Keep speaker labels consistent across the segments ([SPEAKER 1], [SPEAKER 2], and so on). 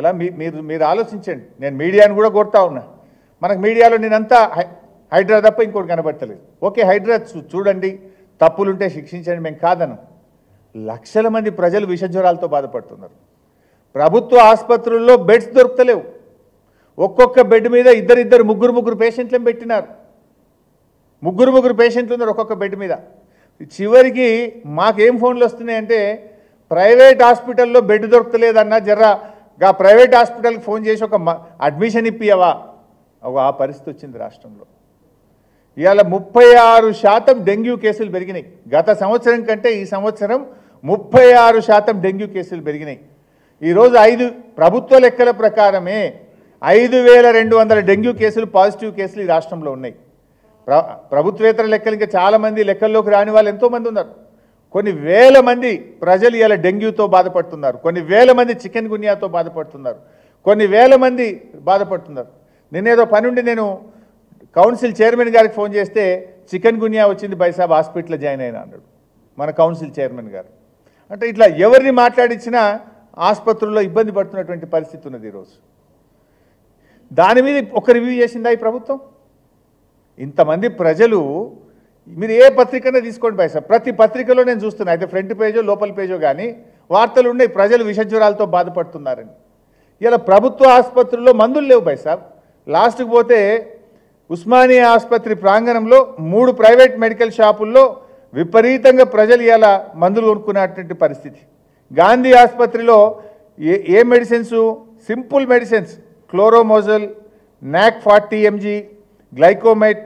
[SPEAKER 1] ఇలా మీ మీరు మీరు ఆలోచించండి నేను మీడియాను కూడా కోరుతా ఉన్నా మనకు మీడియాలో నేనంతా హై- హైడ్రా తప్ప ఇంకోటి కనబడతలేదు ఓకే హైడ్రా చూ- చూడండి తప్పులుంటే శిక్షించండి మేము కాదను లక్షల మంది ప్రజలు విషజ్వరాలతో బాధపడుతున్నారు ప్రభుత్వ ఆసుపత్రుల్లో బెడ్స్ దొరుకుతలేవు ఒక్కొక్క బెడ్ మీద ఇద్దరిద్దరు ముగ్గురు ముగ్గురు పేషెంట్లను పెట్టినారు ముగ్గురు ముగ్గురు పేషెంట్లు ఉన్నారు ఒక్కొక్క బెడ్ మీద చివరికి మాకేం ఫోన్లు వస్తున్నాయంటే ప్రైవేట్ హాస్పిటల్లో బెడ్ దొరకలేదన్నా జర్రా గా ప్రైవేట్ హాస్పిటల్కి ఫోన్ చేసి ఒక మ- అడ్మిషన్ ఇప్పియవా ఒక ఆ పరిస్థితి వచ్చింది రాష్ట్రంలో ఇవాళ ముప్పై ఆరు శాతం డెంగ్యూ కేసులు పెరిగినాయి గత సంవత్సరం కంటే ఈ సంవత్సరం ముప్పై ఆరు శాతం డెంగ్యూ కేసులు పెరిగినాయి ఈరోజు ఐదు ప్రభుత్వ లెక్కల ప్రకారమే ఐదు వేల రెండు వందల డెంగ్యూ కేసులు పాజిటివ్ కేసులు ఈ రాష్ట్రంలో ఉన్నాయి ప్ర ప్రభుత్వేతర లెక్కలు ఇంకా చాలామంది లెక్కల్లోకి రాని వాళ్ళు ఎంతోమంది ఉన్నారు కొన్ని వేల మంది ప్రజలు ఇలా డెంగ్యూతో బాధపడుతున్నారు కొన్ని వేల మంది చికెన్ గున్యాతో బాధపడుతున్నారు కొన్ని వేల మంది బాధపడుతున్నారు నిన్నేదో పని ఉండి నేను కౌన్సిల్ చైర్మన్ గారికి ఫోన్ చేస్తే చికెన్ గున్యా వచ్చింది బైసాబ్ హాస్పిటల్లో జాయిన్ అయినా అన్నాడు మన కౌన్సిల్ చైర్మన్ గారు అంటే ఇట్లా ఎవరిని మాట్లాడించినా ఆసుపత్రుల్లో ఇబ్బంది పడుతున్నటువంటి పరిస్థితి ఉన్నది ఈరోజు దాని మీద ఒక రివ్యూ చేసిందా ఈ ప్రభుత్వం ఇంతమంది ప్రజలు మీరు ఏ పత్రికనే తీసుకోండి బాయ్ సార్ ప్రతి పత్రికలో నేను చూస్తున్నా అయితే ఫ్రంట్ పేజో లోపల పేజో కానీ వార్తలు ఉన్నాయి ప్రజలు విషజ్వరాలతో బాధపడుతున్నారని ఇలా ప్రభుత్వ ఆసుపత్రుల్లో మందులు లేవు బాయ్ సాబ్ లాస్ట్కి పోతే ఉస్మానియా ఆసుపత్రి ప్రాంగణంలో మూడు ప్రైవేట్ మెడికల్ షాపుల్లో విపరీతంగా ప్రజలు ఇలా మందులు కొనుక్కునేటువంటి పరిస్థితి గాంధీ ఆసుపత్రిలో ఏ ఏ మెడిసిన్స్ సింపుల్ మెడిసిన్స్ క్లోరోమోజల్ నాక్ ఫార్టీ ఎంజీ గ్లైకోమైట్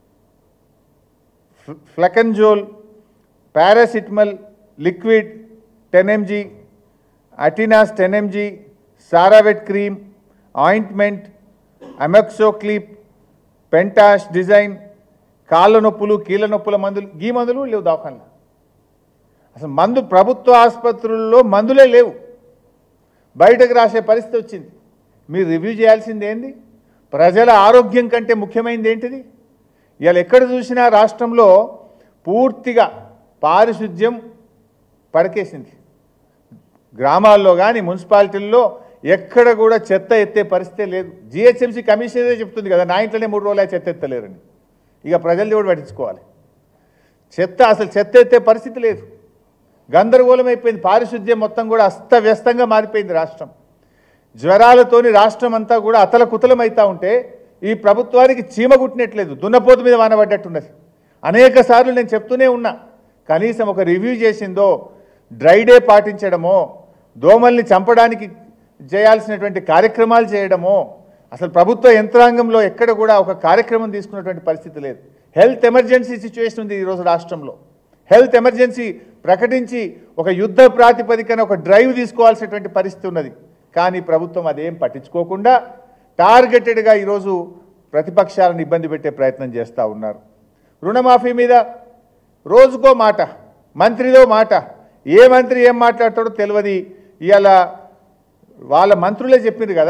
[SPEAKER 1] ఫ్ల- fluconazole paracetamol liquid ten MG అటినాస్ టెన్ ఎంజీ సారావెట్ క్రీమ్ ఆయింట్మెంట్ అమెక్సోక్లీప్ పెంటాష్ డిజైన్ కాళ్ళ నొప్పులు కీళ్ళ నొప్పుల మందులు ఈ మందులు లేవు దవాఖానలో అసలు మందు ప్రభుత్వ ఆసుపత్రుల్లో మందులే లేవు బయటకు రాసే పరిస్థితి వచ్చింది మీరు రివ్యూ చేయాల్సింది ఏంది ప్రజల ఆరోగ్యం కంటే ముఖ్యమైనది ఏంటిది ఇవాళ ఎక్కడ చూసినా రాష్ట్రంలో పూర్తిగా పారిశుద్ధ్యం పడకేసింది గ్రామాల్లో కానీ మున్సిపాలిటీల్లో ఎక్కడ కూడా చెత్త ఎత్తే పరిస్థితే లేదు జిహెచ్ఎంసీ కమిషనరే చెప్తుంది కదా నా ఇంట్లోనే మూడు రోజులు చెత్త ఎత్తలేరని ఇక ప్రజలు కూడా పట్టించుకోవాలి చెత్త అసలు చెత్త ఎత్తే పరిస్థితి లేదు గందరగోళం అయిపోయింది పారిశుద్ధ్యం మొత్తం కూడా అస్తవ్యస్తంగా మారిపోయింది రాష్ట్రం జ్వరాలతోని రాష్ట్రం అంతా కూడా అతలకుతలం అవుతా ఉంటే ఈ ప్రభుత్వానికి చీమ కుట్టినట్లేదు దున్నపోతు మీద వానబడ్డట్టున్నది అనేక సార్లు నేను చెప్తూనే ఉన్నా కనీసం ఒక రివ్యూ చేసిందో డ్రై డే పాటించడమో దోమల్ని చంపడానికి చేయాల్సినటువంటి కార్యక్రమాలు చేయడమో అసలు ప్రభుత్వ యంత్రాంగంలో ఎక్కడ కూడా ఒక కార్యక్రమం తీసుకున్నటువంటి పరిస్థితి లేదు హెల్త్ ఎమర్జెన్సీ సిచ్యువేషన్ ఉంది ఈరోజు రాష్ట్రంలో హెల్త్ ఎమర్జెన్సీ ప్రకటించి ఒక యుద్ధ ప్రాతిపదికన ఒక డ్రైవ్ తీసుకోవాల్సినటువంటి పరిస్థితి ఉన్నది కానీ ప్రభుత్వం అదేం పట్టించుకోకుండా టార్గెటెడ్గా ఈరోజు ప్రతిపక్షాలను ఇబ్బంది పెట్టే ప్రయత్నం చేస్తూ ఉన్నారు రుణమాఫీ మీద రోజుకో మాట మంత్రిదో మాట ఏ మంత్రి ఏం మాట్లాడతాడో తెలియదు ఇవాళ వాళ్ళ మంత్రులే చెప్పింది కదా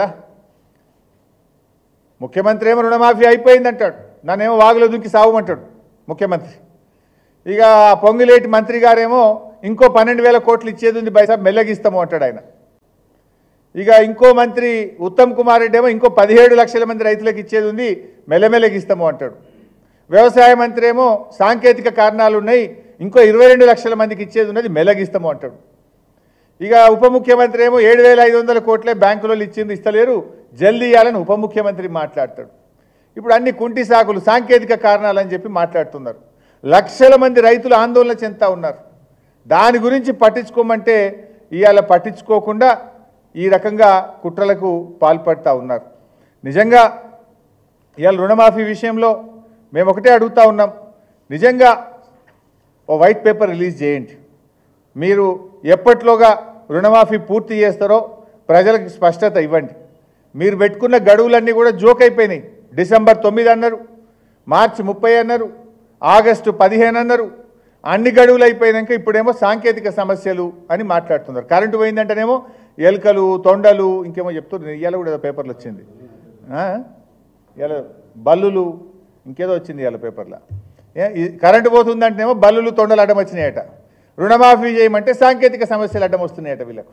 [SPEAKER 1] ముఖ్యమంత్రి ఏమో రుణమాఫీ అయిపోయింది అంటాడు నన్నేమో వాగులో దుంకి సావమంటాడు ముఖ్యమంత్రి ఇక ఆ పొంగులేటి మంత్రి గారేమో ఇంకో పన్నెండు వేల కోట్లు ఇచ్చేది ఉంది బైసాబ్ మెల్లగిస్తాము అంటాడు ఆయన ఇక ఇంకో మంత్రి ఉత్తమ్ కుమార్ రెడ్డి ఏమో ఇంకో పదిహేడు లక్షల మంది రైతులకు ఇచ్చేది ఉంది మెల్లమెల్లకి ఇస్తాము అంటాడు వ్యవసాయ మంత్రి ఏమో సాంకేతిక కారణాలు ఉన్నాయి ఇంకో ఇరవై రెండు లక్షల మందికి ఇచ్చేది ఉన్నది మెల్లగిస్తాము అంటాడు ఇక ఉప ముఖ్యమంత్రి ఏమో ఏడు వేల ఐదు వందల కోట్లే బ్యాంకులో ఇచ్చింది ఇస్తలేరు జల్దీ ఇవ్వాలని ఉప ముఖ్యమంత్రి మాట్లాడతాడు ఇప్పుడు అన్ని కుంటి సాకులు సాంకేతిక కారణాలని చెప్పి మాట్లాడుతున్నారు లక్షల మంది రైతులు ఆందోళన చెందుతా ఉన్నారు దాని గురించి పట్టించుకోమంటే ఇవాళ పట్టించుకోకుండా ఈ రకంగా కుట్రలకు పాల్పడతా ఉన్నారు నిజంగా ఇవాళ రుణమాఫీ విషయంలో మేము ఒకటే అడుగుతా ఉన్నాం నిజంగా ఓ వైట్ పేపర్ రిలీజ్ చేయండి మీరు ఎప్పట్లోగా రుణమాఫీ పూర్తి చేస్తారో ప్రజలకు స్పష్టత ఇవ్వండి మీరు పెట్టుకున్న గడువులన్నీ కూడా జోక్ అయిపోయినాయి డిసెంబర్ తొమ్మిది అన్నారు మార్చి ముప్పై అన్నారు ఆగస్టు పదిహేను అన్నారు అన్ని గడువులు అయిపోయినాక ఇప్పుడేమో సాంకేతిక సమస్యలు అని మాట్లాడుతున్నారు కరెంటు పోయిందంటేనేమో ఎలుకలు తొండలు ఇంకేమో చెప్తున్నారు ఇవాళ కూడా ఏదో పేపర్లు వచ్చింది ఆ? ఇవాళ బల్లులు ఇంకేదో వచ్చింది ఇవాళ పేపర్లో ఏ- ఈ కరెంటు పోతుందంటేనేమో బల్లులు తొండలు అడ్డం వచ్చినాయట రుణమాఫీ చేయమంటే సాంకేతిక సమస్యలు అడ్డం వస్తున్నాయట వీళ్ళకు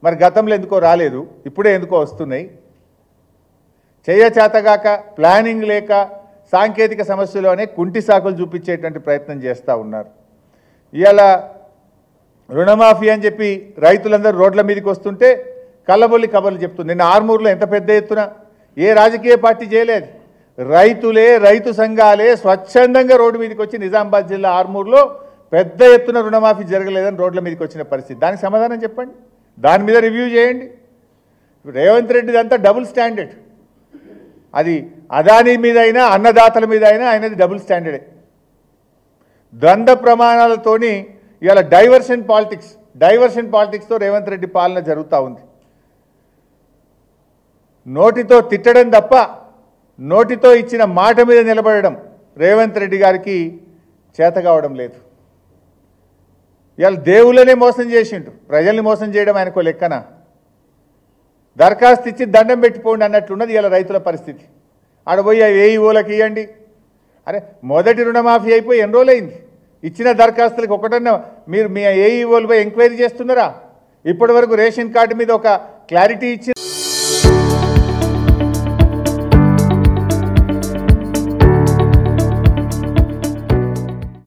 [SPEAKER 1] మరి గతంలో ఎందుకో రాలేదు ఇప్పుడే ఎందుకో వస్తున్నాయి చేయచేతగాక ప్లానింగ్ లేక సాంకేతిక సమస్యలోనే కుంటి సాకులు చూపించేటువంటి ప్రయత్నం చేస్తూ ఉన్నారు ఇవాళ రుణమాఫీ అని చెప్పి రైతులందరూ రోడ్ల మీదకి వస్తుంటే కళ్ళబొల్లి కబర్లు చెప్తుంది నిన్న ఆర్మూర్లో ఎంత పెద్ద ఎత్తున ఏ రాజకీయ పార్టీ చేయలేదు రైతులే రైతు సంఘాలే స్వచ్ఛందంగా రోడ్డు మీదకి వచ్చి నిజామాబాద్ జిల్లా ఆర్మూర్లో పెద్ద ఎత్తున రుణమాఫీ జరగలేదని రోడ్ల మీదకి వచ్చిన పరిస్థితి దానికి సమాధానం చెప్పండి దాని మీద రివ్యూ చేయండి రేవంత్ రెడ్డిది అంతా డబుల్ స్టాండర్డ్ అది అదానీ మీద అయినా అన్నదాతల మీద అయినా ఆయనది డబుల్ స్టాండర్డే ద్వంద్వ ప్రమాణాలతోని ఇవాళ డైవర్షన్ పాలిటిక్స్ డైవర్షన్ పాలిటిక్స్తో రేవంత్ రెడ్డి పాలన జరుగుతూ ఉంది నోటితో తిట్టడం తప్ప నోటితో ఇచ్చిన మాట మీద నిలబడడం రేవంత్ రెడ్డి గారికి చేత కావడం లేదు ఇవాళ దేవుళ్ళనే మోసం చేసిండు ప్రజల్ని మోసం చేయడం ఆయనకో లెక్కన దరఖాస్తు ఇచ్చి దండం పెట్టిపోండి అన్నట్లున్నది ఇలా రైతుల పరిస్థితి ఆడ పోయి ఆ వేయి ఓలకి ఇవ్వండి అరే మొదటి రుణమాఫీ అయిపోయి ఎన్ని రోజులైంది ఇచ్చిన దరఖాస్తులకు ఒకటన్నా మీరు మీ ఏఈఓలు పోయి ఎంక్వైరీ చేస్తున్నారా ఇప్పటి వరకు రేషన్ కార్డు మీద ఒక క్లారిటీ ఇచ్చి